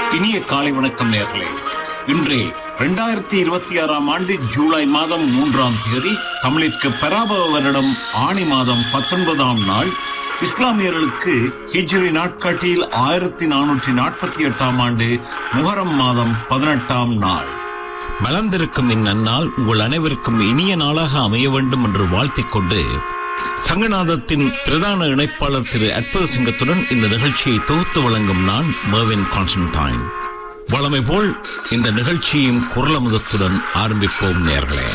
இனிய காலை வணக்கம் நேர்களே இன்றே இரண்டாயிரத்தி இருபத்தி ஆறாம் ஆண்டு ஜூலை மாதம் மூன்றாம் தேதி தமிழிற்கு பராபவ வருடம் ஆணி மாதம் பத்தொன்பதாம் நாள் இஸ்லாமியர்களுக்கு ஹிஜ்ரி நாட்காட்டியில் ஆயிரத்தி நானூற்றி நாற்பத்தி எட்டாம் ஆண்டு முஹரம் மாதம் பதினெட்டாம் நாள் மலர்ந்திருக்கும் இந்நன்னாள் உங்கள் அனைவருக்கும் இனிய நாளாக அமைய வேண்டும் என்று வாழ்த்திக் கொண்டு சங்கநாதத்தின் பிரதான இணைப்பாளர் திரு அற்புத சிங்கத்துடன் இந்த நிகழ்ச்சியை தொகுத்து வழங்கும் நான் மர்வின் கான்ஸ்டன்டைன் வளமை போல் இந்த நிகழ்ச்சியும் குரலமுதத்துடன் ஆரம்பிப்போம் நேர்களே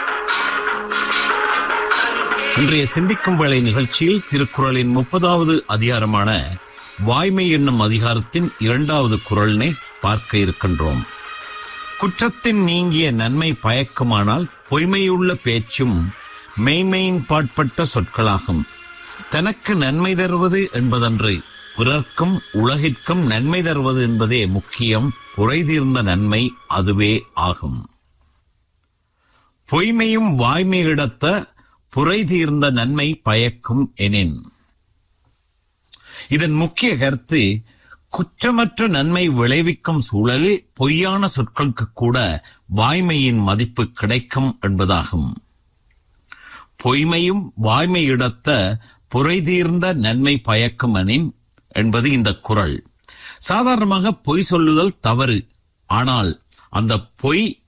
இன்றைய சிந்திக்கும் வேளை நிகழ்ச்சியில் திருக்குறளின் முப்பதாவது அதிகாரமான வாய்மை என்னும் அதிகாரத்தின் இரண்டாவது குரலினை பார்க்க இருக்கின்றோம் குற்றத்தின் நீங்கிய நன்மை பயக்குமானால் பொய்மையுள்ள பேச்சும் மெய்மையின் பாட்பட்ட சொற்களாகும் தனக்கு நன்மை தருவது என்பதன்று பிறர்க்கும் உலகிற்கும் நன்மை தருவது என்பதே முக்கியம் புரைதீர்ந்த நன்மை அதுவே ஆகும் பொய்மையும் வாய்மையிடத்த புரைதீர்ந்த நன்மை பயக்கும் எனின் இதன் முக்கிய கருத்து குற்றமற்ற நன்மை விளைவிக்கும் சூழலில் பொய்யான சொற்களுக்கு கூட வாய்மையின் மதிப்பு கிடைக்கும் என்பதாகும் பொய்மையும் வாய்மையிடத்த புரைதீர்ந்த நன்மை பயக்கும் எனின் என்பது இந்த குரல் சாதாரணமாக பொய் சொல்லுதல் தவறு ஆனால் அந்த பொய்